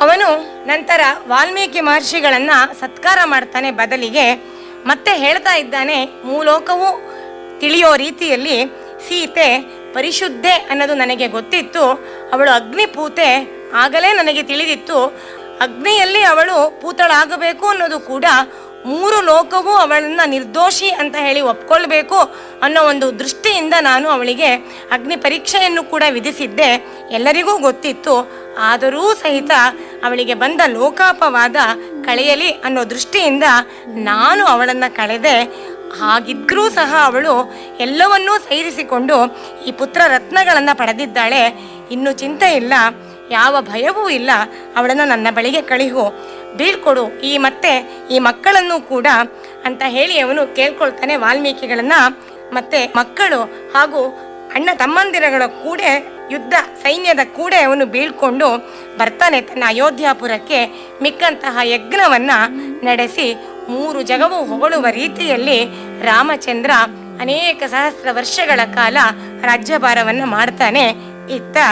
ಅವನು ನಂತರ ವಾಲ್ಮೀಕಿ ಮಹರ್ಷಿಗಳನ್ನ ಸತ್ಕಾರ ಮಾಡ್ತಾನೆ ಬದಲಿಗೆ ಮತ್ತೆ ಹೇಳ್ತಾ ಇದ್ದಾನೆ ಮೂಲೋಕವು ತಿಳಿಯೋ ರೀತಿಯಲ್ಲಿ ಸೀತೆ ಪರಿಶುದ್ಧೆ ಅನ್ನೋದು ನನಗೆ ಗೊತ್ತಿತ್ತು ಅವಳು ಅಗ್ನಿಪೂತೆ ಆಗಲೇ ನನಗೆ ತಿಳಿದಿತ್ತು ಅಗ್ನಿಯಲ್ಲಿ ಅವಳು ಪೂತಳಾಗಬೇಕು ಅನ್ನೋದು ಕೂಡ ಮೂರು ಲೋಕವೂ ಅವಳನ್ನ ನಿರ್ದೋಷಿ ಅಂತ ಹೇಳಿ ಒಪ್ಕೊಳ್ಬೇಕು ಅನ್ನೋ ಒಂದು ದೃಷ್ಟಿಯಿಂದ ನಾನು ಅವಳಿಗೆ ಅಗ್ನಿ ಪರೀಕ್ಷೆಯನ್ನು ಕೂಡ ವಿಧಿಸಿದ್ದೆ ಎಲ್ಲರಿಗೂ ಗೊತ್ತಿತ್ತು ಆದರೂ ಸಹಿತ ಅವಳಿಗೆ ಬಂದ ಲೋಕಾಪವಾದ ಕಳೆಯಲಿ ಅನ್ನೋ ದೃಷ್ಟಿಯಿಂದ ನಾನು ಅವಳನ್ನು ಕಳೆದೆ ಹಾಗಿದ್ರೂ ಸಹ ಅವಳು ಎಲ್ಲವನ್ನೂ ಸೈರಿಸಿಕೊಂಡು ಈ ಪುತ್ರ ರತ್ನಗಳನ್ನು ಪಡೆದಿದ್ದಾಳೆ ಇನ್ನು ಚಿಂತೆ ಇಲ್ಲ ಯಾವ ಭಯವೂ ಇಲ್ಲ ಅವಳನ್ನು ನನ್ನ ಬಳಿಗೆ ಕಳಿಹು ಬೀಳ್ಕೊಡು ಈ ಮತ್ತೆ ಈ ಮಕ್ಕಳನ್ನು ಕೂಡ ಅಂತ ಹೇಳಿ ಅವನು ಕೇಳ್ಕೊಳ್ತಾನೆ ವಾಲ್ಮೀಕಿಗಳನ್ನ ಮತ್ತೆ ಮಕ್ಕಳು ಹಾಗೂ ಅಣ್ಣ ತಮ್ಮಂದಿರಗಳ ಕೂಡೆ ಯುದ್ಧ ಸೈನ್ಯದ ಕೂಡೆ ಅವನು ಬೀಳ್ಕೊಂಡು ಬರ್ತಾನೆ ತನ್ನ ಅಯೋಧ್ಯಾಪುರಕ್ಕೆ ಮಿಕ್ಕಂತಹ ಯಜ್ಞವನ್ನ ನಡೆಸಿ ಮೂರು ಜಗವು ಹೊಗಳುವ ರೀತಿಯಲ್ಲಿ ರಾಮಚಂದ್ರ ಅನೇಕ ಸಹಸ್ರ ವರ್ಷಗಳ ಕಾಲ ರಾಜ್ಯಭಾರವನ್ನ ಮಾಡ್ತಾನೆ ಇತ್ತ